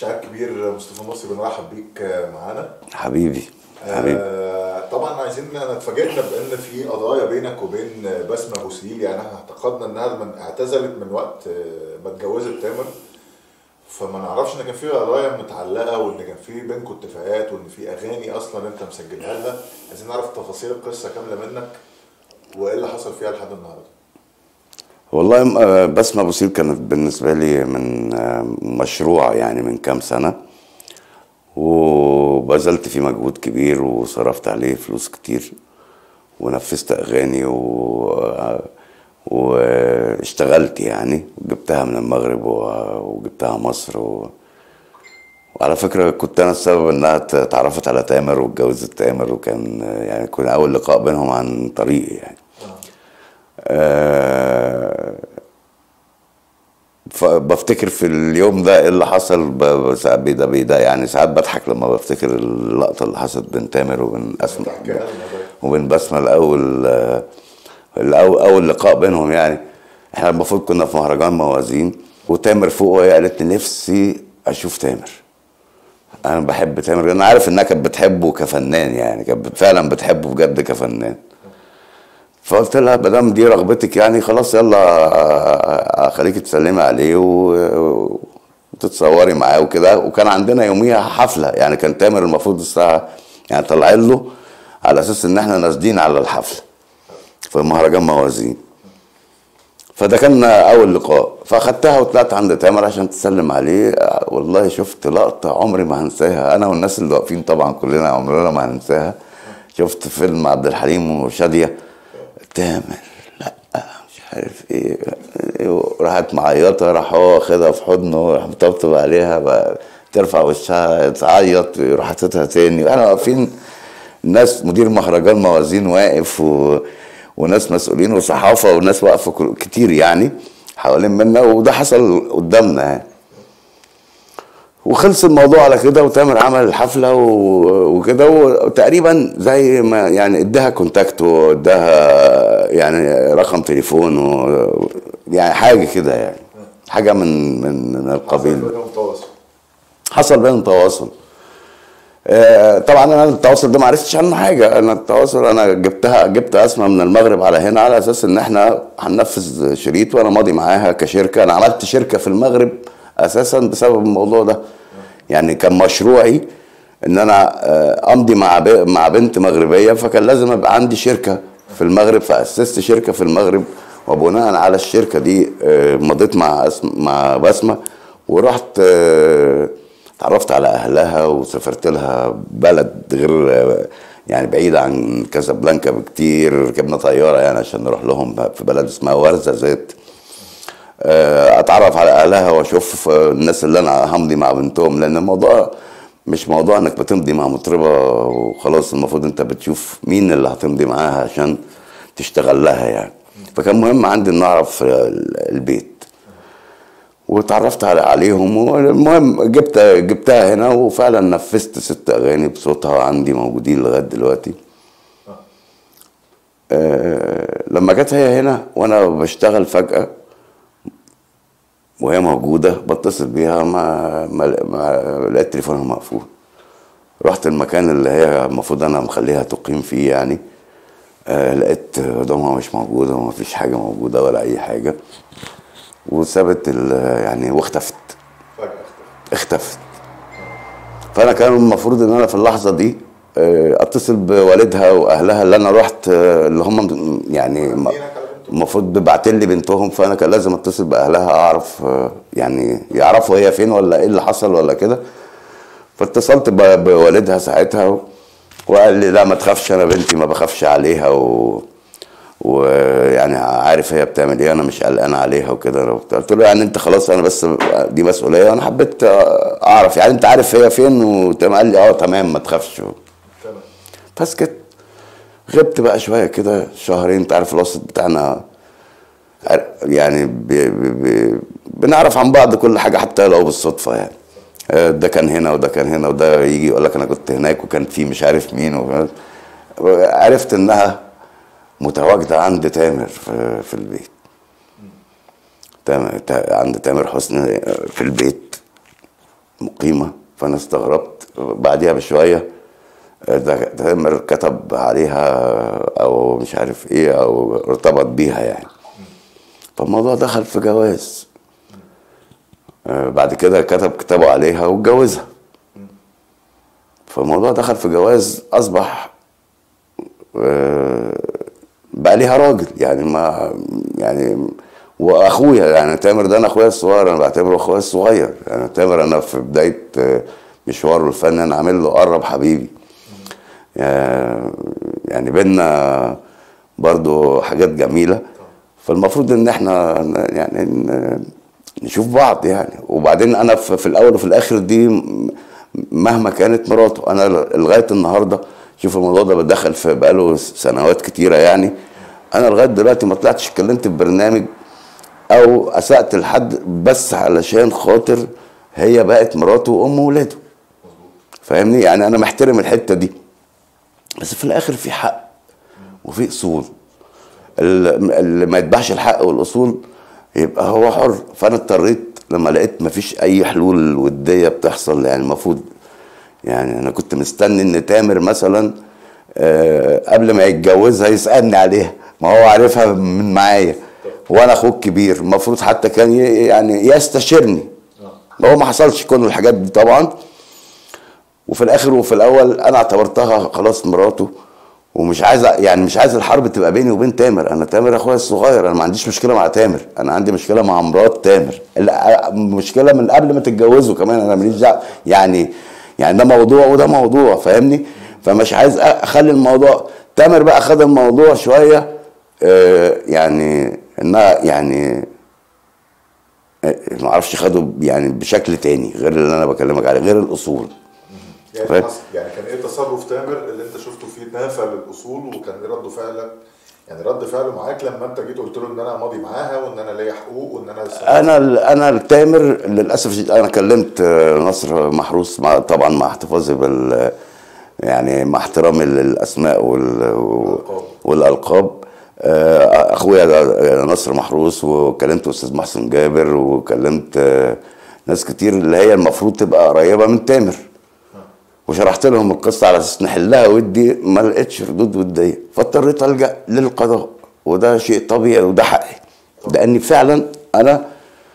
شاعر كبير مصطفى مصري بنرحب بيك معانا حبيبي حبيبي آه طبعا عايزين اتفاجئنا بان في قضايا بينك وبين بسمه بوسيل يعني احنا اعتقدنا انها من اعتزلت من وقت آه، ما اتجوزت تامر فما نعرفش ان كان في قضايا متعلقه وان كان في بينكم اتفاقات وان في اغاني اصلا انت مسجلها لها عايزين نعرف تفاصيل القصه كامله منك وايه اللي حصل فيها لحد النهارده والله آه، بسمة بوسيل كانت بالنسبة لي من آه، مشروع يعني من كام سنة وبذلت فيه مجهود كبير وصرفت عليه فلوس كتير ونفذت أغاني و... آه، واشتغلت يعني جبتها من المغرب و- وجبتها مصر و... وعلى فكرة كنت أنا السبب إنها ت- اتعرفت على تامر واتجوزت تامر وكان يعني كان أول لقاء بينهم عن طريقي يعني آه، فبفتكر في اليوم ده ايه اللي حصل ب- ب- ساعات بيدا بيدا يعني ساعات بضحك لما بفتكر اللقطه اللي حصلت بين تامر وبين اسماء تحكي لنا الموضوع. وبين بسمه الاول آه، الاول اول لقاء بينهم يعني احنا المفروض كنا في مهرجان موازين وتامر فوق وهي قالت لي نفسي اشوف تامر انا بحب تامر انا عارف انها كانت بتحبه كفنان يعني كانت فعلا بتحبه بجد كفنان فقلت لها ما دام دي رغبتك يعني خلاص يلا آه، خليكي تسلمي عليه و- وتتصوري معاه وكده وكان عندنا يوميها حفله يعني كان تامر المفروض الساعه يعني طالعين له على اساس ان احنا نازلين على الحفله في مهرجان موازين فده كان اول لقاء فاخدتها وطلعت عند تامر عشان تسلم عليه آه، والله شفت لقطه عمري ما هنساها انا والناس اللي واقفين طبعا كلنا عمرنا ما هننساها شفت فيلم عبد الحليم وشاديه تامر لا مش عارف ايه إيه، راحت معيطه راح هو واخدها في حضنه راح مطبطب عليها بقى ترفع وشها تعيط يروح حاططها تاني احنا واقفين الناس مدير مهرجان موازين واقف و... وناس مسؤولين وصحافه وناس واقفه كل- كتير يعني حوالين منا وده حصل قدامنا يعني وخلص الموضوع على كده وتامر عمل الحفله و- وكده وتقريبا زي ما يعني اداها كونتاكت واداها يعني رقم تليفون و يعني حاجه كده يعني حاجه من من من القبيل ده. بينهم تواصل حصل بينهم تواصل آه، طبعا انا التواصل ده ما عرفتش عنه حاجه انا التواصل انا جبتها جبت اسماء من المغرب على هنا على اساس ان احنا هننفذ شريط وانا ماضي معاها كشركه انا عملت شركه في المغرب اساسا بسبب الموضوع ده يعني كان مشروعي ان انا آه، امضي مع ب- مع بنت مغربيه فكان لازم ابقى عندي شركه في المغرب فاسست شركه في المغرب وبناء على الشركه دي آه، مضيت مع أسم- مع بسمه ورحت آه، اتعرفت على اهلها وسافرت لها بلد غير يعني بعيدة عن كازابلانكا بكتير ركبنا طيارة يعني عشان نروح لهم في بلد اسمها ورزة زيت آه، اتعرف على اهلها واشوف آه، الناس اللي انا همضي مع بنتهم لان الموضوع مش موضوع انك بتمضي مع مطربة وخلاص المفروض انت بتشوف مين اللي هتمضي معاها عشان تشتغل لها يعني فكان مهم عندي ان اعرف ال- البيت واتعرفت على عليهم والمهم جبت جبتها هنا وفعلا نفذت ست اغاني بصوتها عندي موجودين لغايه دلوقتي آه لما جت هي هنا وانا بشتغل فجاه وهي موجوده بتصل بيها ما, ما, ما لقيت تليفونها مقفول رحت المكان اللي هي المفروض انا مخليها تقيم فيه يعني آه لقيت هدومها مش موجوده وما فيش حاجه موجوده ولا اي حاجه وسابت ال- يعني واختفت فجاه اختفى اختفت فانا كان المفروض ان انا في اللحظه دي آه، اتصل بوالدها واهلها اللي انا رحت آه، اللي هم يعني م- مدينك على بنته. المفروض بيبعتين لي بنتهم فانا كان لازم اتصل باهلها اعرف آه، يعني يعرفوا هي فين ولا ايه اللي حصل ولا كده فاتصلت ب- بوالدها ساعتها و- وقال لي لا ما تخافش انا بنتي ما بخافش عليها و ويعني عارف هي بتعمل ايه انا مش قلقان عليها وكده قلت له يعني انت خلاص انا بس دي مسؤوليه انا حبيت اعرف يعني انت عارف هي فين وتمام قال لي اه تمام ما تخافش تمام فسكت غبت بقى شويه كده شهرين انت عارف الوسط بتاعنا يعني بي بي بنعرف عن بعض كل حاجه حتى لو بالصدفه يعني آه، ده كان هنا وده كان هنا وده يجي يقول لك انا كنت هناك وكان في مش عارف مين و- عرفت انها متواجده عند تامر في, في البيت تامر تا- عند تامر حسني في البيت مقيمه فانا استغربت بعديها بشويه آه، ده تامر كتب عليها او مش عارف ايه او ارتبط بيها يعني فالموضوع دخل في جواز آه، بعد كده كتب كتابه عليها واتجوزها فالموضوع دخل في جواز اصبح آه، بقى ليها راجل يعني ما يعني واخويا يعني تامر ده انا اخويا الصغير انا بعتبره اخويا الصغير يعني تامر انا في بدايه آه، مشواره الفني انا عامل له قرب حبيبي آه، يعني بينا برضو حاجات جميله فالمفروض ان احنا ن- يعني ن- نشوف بعض يعني وبعدين انا في في الاول وفي الاخر دي م- مهما كانت مراته انا ل- لغايه النهارده شوف الموضوع ده بدخل في بقاله سنوات كتيره يعني انا لغايه دلوقتي ما طلعتش اتكلمت في برنامج او اسأت لحد بس علشان خاطر هي بقت مراته وام ولاده فاهمني يعني انا محترم الحته دي بس في الاخر في حق وفي اصول ال- اللي ما يتبعش الحق والاصول يبقى هو حر فانا اضطريت لما لقيت مفيش اي حلول وديه بتحصل يعني المفروض يعني انا كنت مستني ان تامر مثلا آه، قبل ما يتجوزها يسالني عليها ما هو عارفها من معايا وانا اخوه الكبير المفروض حتى كان ي- يعني يستشيرني هو ما حصلش كل الحاجات دي طبعا وفي الاخر وفي الاول انا اعتبرتها خلاص مراته ومش عايز يعني مش عايز الحرب تبقى بيني وبين تامر انا تامر اخويا الصغير انا ما عنديش مشكله مع تامر انا عندي مشكله مع مرات تامر لا، مشكله من قبل ما تتجوزوا كمان انا ماليش دعوه يعني يعني ده موضوع وده موضوع فاهمني فمش عايز اخلي الموضوع تامر بقى خد الموضوع شويه آه، يعني انها يعني ما اعرفش خده يعني بشكل تاني غير اللي انا بكلمك عليه غير الاصول يعني فاهم؟ حصل- يعني كان ايه تصرف تامر اللي انت شفته فيه نافى للاصول وكان ايه رد فعلك يعني رد فعله معاك لما انت جيت قلت له ان انا ماضي معاها وان انا ليا حقوق وان انا انا انا التامر للاسف الشديد انا كلمت آه، نصر محروس مع طبعا مع احتفاظي بال يعني مع احترامي للاسماء وال والالقاب آه، اخويا ده نصر محروس وكلمت استاذ محسن جابر وكلمت آه، ناس كتير اللي هي المفروض تبقى قريبه من تامر وشرحت لهم القصه على اساس نحلها ودي ما لقيتش ردود وديه فاضطريت الجا للقضاء وده شيء طبيعي وده حقي لاني فعلا انا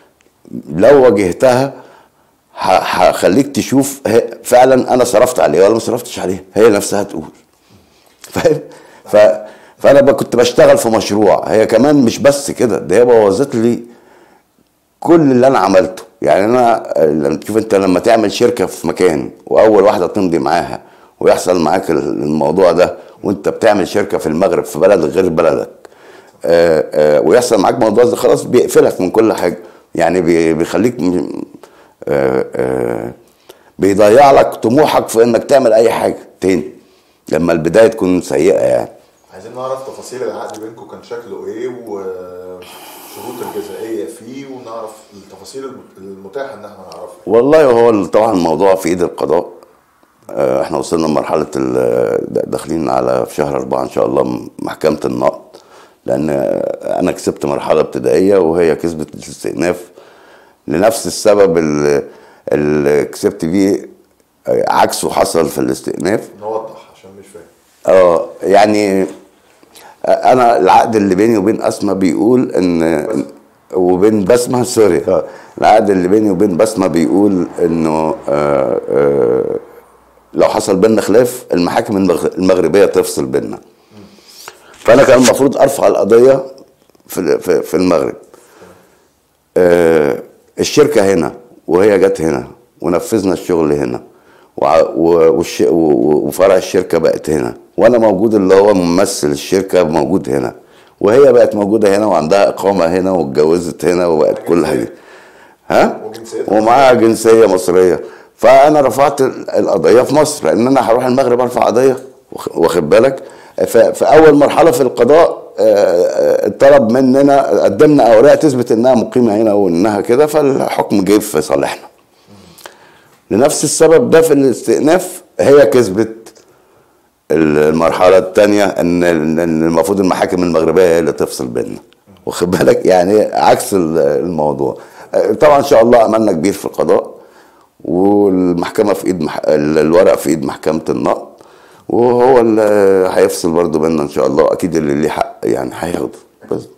لو واجهتها ه- هخليك تشوف هي- فعلا انا صرفت عليها ولا ما صرفتش عليها هي نفسها تقول فاهم ف فانا ب- كنت بشتغل في مشروع هي كمان مش بس كده ده هي بوظت لي كل اللي انا عملته يعني انا لما تشوف انت لما تعمل شركه في مكان واول واحده تمضي معاها ويحصل معاك الموضوع ده وانت بتعمل شركه في المغرب في بلد غير بلدك آه، آه، ويحصل معاك موضوع ده خلاص بيقفلك من كل حاجه يعني بي- بيخليك م- آه، آه، بيضيع لك طموحك في انك تعمل اي حاجه تاني لما البدايه تكون سيئه يعني عايزين نعرف تفاصيل العقد بينكم كان شكله ايه وشروط الجزائيه فيه ونعرف التفاصيل الم- المتاحه ان احنا نعرفها والله هو طبعا الموضوع في ايد القضاء آه، احنا وصلنا لمرحلة ال- داخلين على في شهر أربعة إن شاء الله محكمة النقد لأن آه، أنا كسبت مرحلة ابتدائية وهي كسبت الاستئناف لنفس السبب اللي, اللي كسبت بيه آه، عكسه حصل في الاستئناف نوضح عشان مش فاهم اه يعني انا العقد اللي بيني وبين اسماء بيقول ان وبين بسمه سوري آه، العقد اللي بيني وبين بسمه بيقول انه آه، آه، لو حصل بيننا خلاف المحاكم المغ- المغربيه تفصل بيننا فانا كان المفروض ارفع القضيه في في, في المغرب آه، الشركه هنا وهي جت هنا ونفذنا الشغل هنا وع- و- والش- و- و- وفرع الشركه بقت هنا وانا موجود اللي هو ممثل الشركه موجود هنا وهي بقت موجوده هنا وعندها اقامه هنا واتجوزت هنا وبقت كل حاجه ها وجنسيتها ومعاها جنسيه مصريه فانا رفعت ال- القضيه في مصر لان انا هروح المغرب ارفع قضيه واخ- واخد بالك ف- في اول مرحله في القضاء آه، آه، طلب مننا قدمنا اوراق تثبت انها مقيمه هنا وانها كده فالحكم جه في صالحنا لنفس السبب ده في الاستئناف هي كسبت المرحله الثانيه ان إن المفروض المحاكم المغربيه هي اللي تفصل بيننا واخد بالك يعني عكس ال- الموضوع طبعا ان شاء الله املنا كبير في القضاء والمحكمه في ايد مح... ال- الورق في ايد محكمه النقض وهو اللي هيفصل برضه بينا ان شاء الله اكيد اللي ليه حق يعني هياخده بس